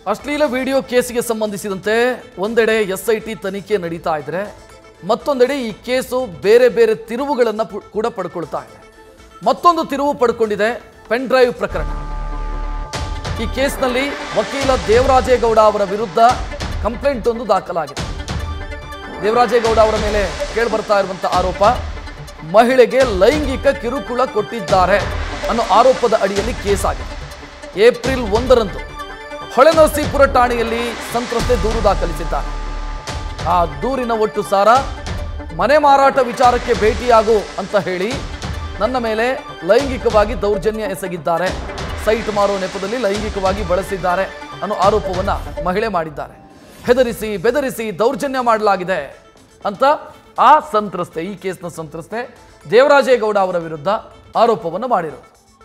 ಅಶ್ಲೀಲ ವಿಡಿಯೋ ಕೇಸಿಗೆ ಸಂಬಂಧಿಸಿದಂತೆ ಒಂದೆಡೆ ಎಸ್ ಐ ಟಿ ತನಿಖೆ ನಡೀತಾ ಇದ್ರೆ ಮತ್ತೊಂದೆಡೆ ಈ ಕೇಸು ಬೇರೆ ಬೇರೆ ತಿರುವುಗಳನ್ನು ಪು- ಕೂಡ ಪಡ್ಕೊಳ್ತಾ ಇದೆ ಮತ್ತೊಂದು ತಿರುವು ಪಡ್ಕೊಂಡಿದೆ ಪೆನ್ ಡ್ರೈವ್ ಪ್ರಕರಣ ಈ ಕೇಸ್ನಲ್ಲಿ ವಕೀಲ ದೇವರಾಜೇಗೌಡ ಅವರ ವಿರುದ್ಧ ಕಂಪ್ಲೇಂಟ್ ಒಂದು ದಾಖಲಾಗಿದೆ ದೇವರಾಜೇಗೌಡ ಅವರ ಮೇಲೆ ಕೇಳಿಬರ್ತಾ ಇರುವಂಥ ಆರೋಪ ಮಹಿಳೆಗೆ ಲೈಂಗಿಕ ಕಿರುಕುಳ ಕೊಟ್ಟಿದ್ದಾರೆ ಅನ್ನೋ ಆರೋಪದ ಅಡಿಯಲ್ಲಿ ಕೇಸ್ ಆಗಿದೆ ಏಪ್ರಿಲ್ ಒಂದರಂದು ಹೊಳೆನರಸೀಪುರ ಠಾಣೆಯಲ್ಲಿ ಸಂತ್ರಸ್ತೆ ದೂರು ದಾಖಲಿಸಿದ್ದಾರೆ ಆ ದೂರಿನ ಒಟ್ಟು ಸಾರ ಮನೆ ಮಾರಾಟ ವಿಚಾರಕ್ಕೆ ಭೇಟಿಯಾಗು ಅಂತ ಹೇಳಿ ನನ್ನ ಮೇಲೆ ಲೈಂಗಿಕವಾಗಿ ದೌರ್ಜನ್ಯ ಎಸಗಿದ್ದಾರೆ ಸೈಟ್ ಮಾರೋ ನೆಪದಲ್ಲಿ ಲೈಂಗಿಕವಾಗಿ ಬಳಸಿದ್ದಾರೆ ಅನ್ನೋ ಆರೋಪವನ್ನ ಮಹಿಳೆ ಮಾಡಿದ್ದಾರೆ ಹೆದರಿಸಿ ಬೆದರಿಸಿ ದೌರ್ಜನ್ಯ ಮಾಡಲಾಗಿದೆ ಅಂತ ಆ ಸಂತ್ರಸ್ತೆ ಈ ಕೇಸ್ನ ಸಂತ್ರಸ್ತೆ ದೇವರಾಜೇಗೌಡ ಅವರ ವಿರುದ್ಧ ಆರೋಪವನ್ನು ಮಾಡಿರೋದು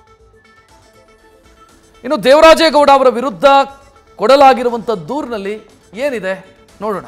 ಇನ್ನು ದೇವರಾಜೇಗೌಡ ಅವರ ವಿರುದ್ಧ ಕೊಡಲಾಗಿರುವಂಥ ದೂರಿನಲ್ಲಿ ಏನಿದೆ ನೋಡೋಣ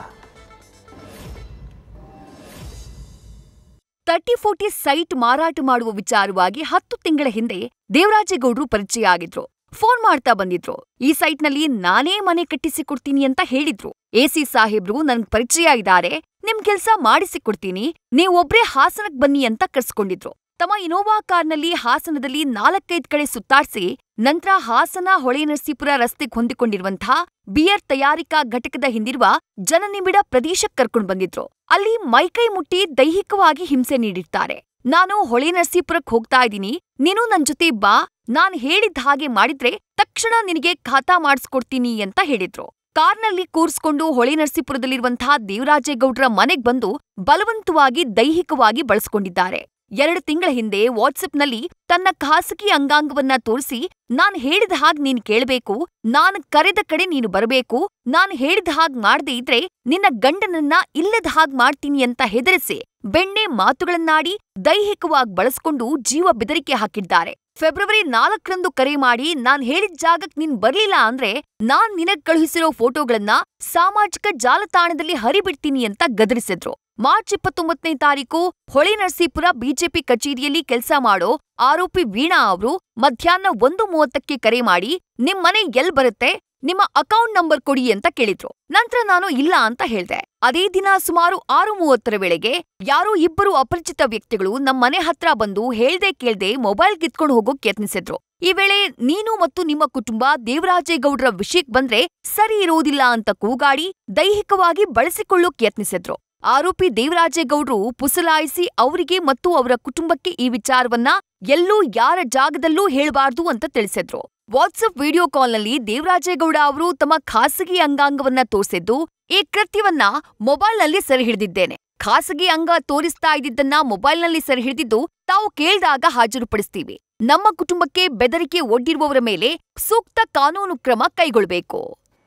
ತರ್ಟಿ ಫೋರ್ಟಿ ಸೈಟ್ ಮಾರಾಟ ಮಾಡುವ ವಿಚಾರವಾಗಿ ಹತ್ತು ತಿಂಗಳ ಹಿಂದೆ ದೇವರಾಜೇಗೌಡ್ರು ಪರಿಚಯ ಆಗಿದ್ರು ಫೋನ್ ಮಾಡ್ತಾ ಬಂದಿದ್ರು ಈ ಸೈಟ್ನಲ್ಲಿ ನಾನೇ ಮನೆ ಕಟ್ಟಿಸಿಕೊಡ್ತೀನಿ ಅಂತ ಹೇಳಿದ್ರು ಎಸಿ ಸಾಹೇಬ್ರು ನನ್ಗ್ ಪರಿಚಯ ಇದ್ದಾರೆ ನಿಮ್ ಕೆಲ್ಸ ಮಾಡಿಸಿಕೊಡ್ತೀನಿ ನೀವ್ ಒಬ್ರೇ ಹಾಸನಕ್ ಬನ್ನಿ ಅಂತ ಕರ್ಸ್ಕೊಂಡಿದ್ರು ತಮ್ಮ ಇನೋವಾ ಕಾರ್ನಲ್ಲಿ ಹಾಸನದಲ್ಲಿ ನಾಲ್ಕೈದ್ ಕಡೆ ಸುತ್ತಾಡ್ಸಿ ನಂತರ ಹಾಸನ ಹೊಳೆನರಸೀಪುರ ರಸ್ತೆಗ್ ಹೊಂದಿಕೊಂಡಿರುವಂಥ ಬಿಯರ್ ತಯಾರಿಕಾ ಘಟಕದ ಹಿಂದಿರುವ ಜನನಿಬಿಡ ಪ್ರದೇಶಕ್ ಕರ್ಕೊಂಡ್ ಬಂದಿದ್ರು ಅಲ್ಲಿ ಮೈಕೈ ಮುಟ್ಟಿ ದೈಹಿಕವಾಗಿ ಹಿಂಸೆ ನೀಡಿರ್ತಾರೆ ನಾನು ಹೊಳೆ ನರಸೀಪುರಕ್ ಹೋಗ್ತಾ ಇದ್ದೀನಿ ನೀನು ನನ್ ಜೊತೆ ಬಾ ನಾನ್ ಹೇಳಿದ್ ಹಾಗೆ ಮಾಡಿದ್ರೆ ತಕ್ಷಣ ನಿನಗೆ ಖಾತಾ ಮಾಡಿಸ್ಕೊಡ್ತೀನಿ ಅಂತ ಹೇಳಿದ್ರು ಕಾರ್ನಲ್ಲಿ ಕೂರ್ಸ್ಕೊಂಡು ಹೊಳೆ ನರಸೀಪುರದಲ್ಲಿರುವಂತಹ ದೇವರಾಜೇಗೌಡ್ರ ಮನೆಗ್ ಬಂದು ಬಲವಂತವಾಗಿ ದೈಹಿಕವಾಗಿ ಬಳಸ್ಕೊಂಡಿದ್ದಾರೆ ಎರಡು ತಿಂಗಳ ಹಿಂದೆ ವಾಟ್ಸಪ್ನಲ್ಲಿ ತನ್ನ ಖಾಸಗಿ ಅಂಗಾಂಗವನ್ನ ತೋರಿಸಿ ನಾನ್ ಹೇಳಿದ ಹಾಗ್ ನೀನ್ ಕೇಳ್ಬೇಕು ನಾನ್ ಕರೆದ ಕಡೆ ನೀನು ಬರಬೇಕು ನಾನ್ ಹೇಳಿದ ಹಾಗ್ ಮಾಡ್ದೇ ಇದ್ರೆ ನಿನ್ನ ಗಂಡನನ್ನ ಇಲ್ಲದ ಹಾಗ್ ಮಾಡ್ತೀನಿ ಅಂತ ಹೆದರಿಸಿ ಬೆಣ್ಣೆ ಮಾತುಗಳನ್ನಾಡಿ ದೈಹಿಕವಾಗಿ ಬಳಸ್ಕೊಂಡು ಜೀವ ಬೆದರಿಕೆ ಹಾಕಿದ್ದಾರೆ ಫೆಬ್ರವರಿ ನಾಲ್ಕರಂದು ಕರೆ ಮಾಡಿ ನಾನ್ ಹೇಳಿದ ಜಾಗಕ್ ನೀನ್ ಬರ್ಲಿಲ್ಲ ಅಂದ್ರೆ ನಾನ್ ನಿನಗ್ ಕಳುಹಿಸಿರೋ ಫೋಟೋಗಳನ್ನ ಸಾಮಾಜಿಕ ಜಾಲತಾಣದಲ್ಲಿ ಹರಿಬಿಡ್ತೀನಿ ಅಂತ ಗದರಿಸಿದ್ರು ಮಾರ್ಚ್ ಇಪ್ಪತ್ತೊಂಬತ್ತನೇ ತಾರೀಕು ಹೊಳೆ ನರಸೀಪುರ ಬಿಜೆಪಿ ಕಚೇರಿಯಲ್ಲಿ ಕೆಲಸ ಮಾಡೋ ಆರೋಪಿ ವೀಣಾ ಅವರು ಮಧ್ಯಾಹ್ನ ಒಂದು ಮೂವತ್ತಕ್ಕೆ ಕರೆ ಮಾಡಿ ನಿಮ್ ಮನೆ ಎಲ್ ಬರುತ್ತೆ ನಿಮ್ಮ ಅಕೌಂಟ್ ನಂಬರ್ ಕೊಡಿ ಅಂತ ಕೇಳಿದ್ರು ನಂತರ ನಾನು ಇಲ್ಲ ಅಂತ ಹೇಳ್ದೆ ಅದೇ ದಿನ ಸುಮಾರು ಆರು ಮೂವತ್ತರ ವೇಳೆಗೆ ಯಾರೋ ಇಬ್ಬರು ಅಪರಿಚಿತ ವ್ಯಕ್ತಿಗಳು ನಮ್ ಮನೆ ಹತ್ರ ಬಂದು ಹೇಳ್ದೆ ಕೇಳ್ದೆ ಮೊಬೈಲ್ ಕಿತ್ಕೊಂಡು ಹೋಗೋಕ್ ಯತ್ನಿಸಿದ್ರು ಈ ವೇಳೆ ನೀನು ಮತ್ತು ನಿಮ್ಮ ಕುಟುಂಬ ದೇವರಾಜೇಗೌಡ್ರ ವಿಷಯಕ್ ಬಂದ್ರೆ ಸರಿ ಇರೋದಿಲ್ಲ ಅಂತ ಕೂಗಾಡಿ ದೈಹಿಕವಾಗಿ ಬಳಸಿಕೊಳ್ಳೋಕ್ ಯತ್ನಿಸಿದ್ರು ಆರೋಪಿ ದೇವರಾಜೇಗೌಡ್ರು ಪುಸಲಾಯಿಸಿ ಅವರಿಗೆ ಮತ್ತು ಅವರ ಕುಟುಂಬಕ್ಕೆ ಈ ವಿಚಾರವನ್ನ ಎಲ್ಲೂ ಯಾರ ಜಾಗದಲ್ಲೂ ಹೇಳ್ಬಾರ್ದು ಅಂತ ತಿಳಿಸಿದ್ರು ವಾಟ್ಸಪ್ ವಿಡಿಯೋ ಕಾಲ್ನಲ್ಲಿ ದೇವರಾಜೇಗೌಡ ಅವರು ತಮ್ಮ ಖಾಸಗಿ ಅಂಗಾಂಗವನ್ನ ತೋರಿಸಿದ್ದು ಈ ಕೃತ್ಯವನ್ನ ಮೊಬೈಲ್ನಲ್ಲಿ ಸೆರೆ ಹಿಡಿದಿದ್ದೇನೆ ಖಾಸಗಿ ಅಂಗ ತೋರಿಸ್ತಾ ಇದ್ದಿದ್ದನ್ನ ಮೊಬೈಲ್ನಲ್ಲಿ ಸೆರೆ ಹಿಡಿದಿದ್ದು ತಾವು ಕೇಳ್ದಾಗ ಹಾಜರುಪಡಿಸ್ತೀವಿ ನಮ್ಮ ಕುಟುಂಬಕ್ಕೆ ಬೆದರಿಕೆ ಒಡ್ಡಿರುವವರ ಮೇಲೆ ಸೂಕ್ತ ಕಾನೂನು ಕ್ರಮ ಕೈಗೊಳ್ಳಬೇಕು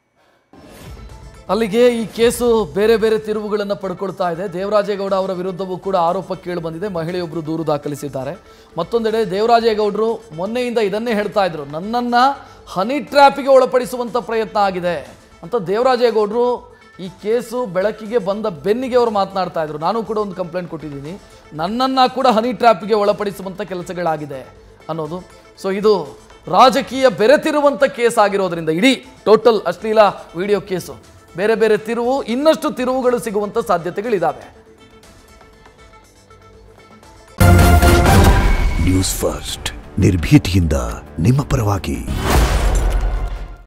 ಅಲ್ಲಿಗೆ ಈ ಕೇಸು ಬೇರೆ ಬೇರೆ ತಿರುವುಗಳನ್ನು ಪಡ್ಕೊಳ್ತಾ ಇದೆ ದೇವರಾಜೇಗೌಡ ಅವರ ವಿರುದ್ಧವೂ ಕೂಡ ಆರೋಪ ಕೇಳಿ ಬಂದಿದೆ ಮಹಿಳೆಯೊಬ್ಬರು ದೂರು ದಾಖಲಿಸಿದ್ದಾರೆ ಮತ್ತೊಂದೆಡೆ ದೇವರಾಜೇಗೌಡರು ಮೊನ್ನೆಯಿಂದ ಇದನ್ನೇ ಹೇಳ್ತಾ ಇದ್ರು ನನ್ನನ್ನ ಹನಿ ಟ್ರ್ಯಾಪಿಗೆ ಒಳಪಡಿಸುವಂಥ ಪ್ರಯತ್ನ ಆಗಿದೆ ಅಂತ ದೇವರಾಜೇಗೌಡರು ಈ ಕೇಸು ಬೆಳಕಿಗೆ ಬಂದ ಬೆನ್ನಿಗೆ ಅವರು ಮಾತನಾಡ್ತಾ ಇದ್ರು ನಾನು ಕೂಡ ಒಂದು ಕಂಪ್ಲೇಂಟ್ ಕೊಟ್ಟಿದ್ದೀನಿ ನನ್ನನ್ನು ಕೂಡ ಹನಿ ಟ್ರ್ಯಾಪಿಗೆ ಒಳಪಡಿಸುವಂಥ ಕೆಲಸಗಳಾಗಿದೆ ಅನ್ನೋದು ಸೊ ಇದು ರಾಜಕೀಯ ಬೆರೆತಿರುವಂಥ ಕೇಸ್ ಆಗಿರೋದ್ರಿಂದ ಇಡೀ ಟೋಟಲ್ ಅಶ್ಲೀಲ ವಿಡಿಯೋ ಕೇಸು ಬೇರೆ ಬೇರೆ ತಿರುವು ಇನ್ನಷ್ಟು ತಿರುವುಗಳು ಸಿಗುವಂಥ ಸಾಧ್ಯತೆಗಳಿದ್ದಾವೆ ನ್ಯೂಸ್ ಫಸ್ಟ್ ನಿರ್ಭೀತಿಯಿಂದ ನಿಮ್ಮ ಪರವಾಗಿ